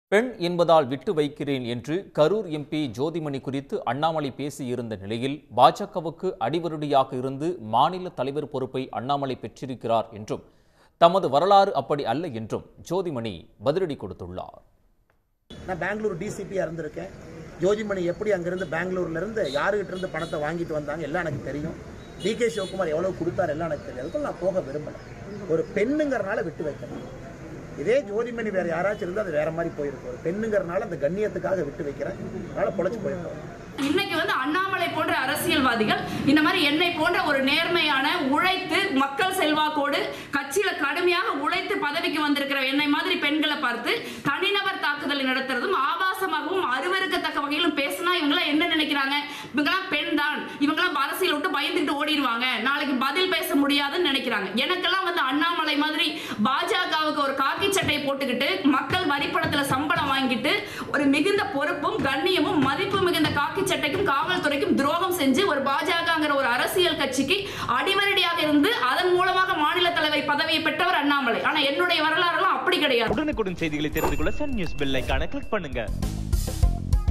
பெண் என்பதால் விட்டு வைக்கிறேன் என்று கரூர் எம்பி ஜோதிமணி குறித்து அண்ணாமலை பேசியிருந்த நிலையில் பாஜகவுக்கு அடிவருடியாக இருந்து மாநில தலைவர் பொறுப்பை அண்ணாமலை பெற்றிருக்கிறார் என்றும் தமது வரலாறு அப்படி அல்ல என்றும் ஜோதிமணி பதிலடி கொடுத்துள்ளார் நான் பெங்களூர் டிசிபியாக இருந்திருக்கேன் ஜோதிமணி எப்படி அங்கேருந்து பெங்களூர்ல இருந்து யாருகிட்ட இருந்து பணத்தை வாங்கிட்டு வந்தாங்க எல்லாம் எனக்கு தெரியும் டிகே சிவகுமார் எவ்வளோ கொடுத்தாரு எல்லாம் எனக்கு தெரியும் அதுக்குள்ள நான் போக விரும்பலை ஒரு பெண்ணுங்கிறனால விட்டு வைக்கிறேன் இதே ஜோதிமணி வேற யாராச்சும் இருந்தால் அது வேற மாதிரி போயிருக்கும் ஒரு பெண்ணுங்கிறனால அந்த கண்ணியத்துக்காக விட்டு வைக்கிறேன் அதனால பொழைச்சு போயிருக்கோம் இன்னைக்கு வந்து அண்ணாமலை போன்ற அரசியல்வாதிகள் இந்த மாதிரி என்னை போன்ற ஒரு நேர்மையான உழைத்து மக்கள் செல்வாக்கோடு கட்சியில கடுமையாக உழைத்து பதவிக்கு வந்திருக்கிற என்னை மாதிரி பெண்களை பார்த்து தனிநபர் தாக்குதல் நடத்துறதும் ஆபாசமாகவும் அருவருக்கத்தக்க வகையிலும் பேசினா இவங்களாம் என்ன நினைக்கிறாங்க இவங்களாம் பெண் தான் இவங்களாம் அரசியல் விட்டு பயந்துட்டு ஓடிடுவாங்க நாளைக்கு பதில் பேச முடியாதுன்னு நினைக்கிறாங்க எனக்கெல்லாம் வந்து அண்ணாமலை மாதிரி பாஜகவுக்கு ஒரு காக்கி சட்டையை போட்டுக்கிட்டு மக்கள் வரிப்பணத்துல சம்பளம் வாங்கிட்டு ஒரு மிகுந்த பொறுப்பும் கண்ணியமும் மதிப்பு மிகுந்த காக்கி சட்டைக்கும் காவல்துறைக்கும் துரோகம் செஞ்சு ஒரு பாஜகங்கிற ஒரு அரசியல் கட்சிக்கு அடிவரடியாக இருந்து அதன் மூலமாக மாநில தலைவர் பதவியை பெற்றவர் அண்ணாமலை ஆனா என்னுடைய வரலாறுலாம் அப்படி கிடையாது உடனுக்குடன் செய்திகளை தெரிந்து கொள்ள சன் நியூஸ் பெல் ஐகானை கிளிக் பண்ணுங்க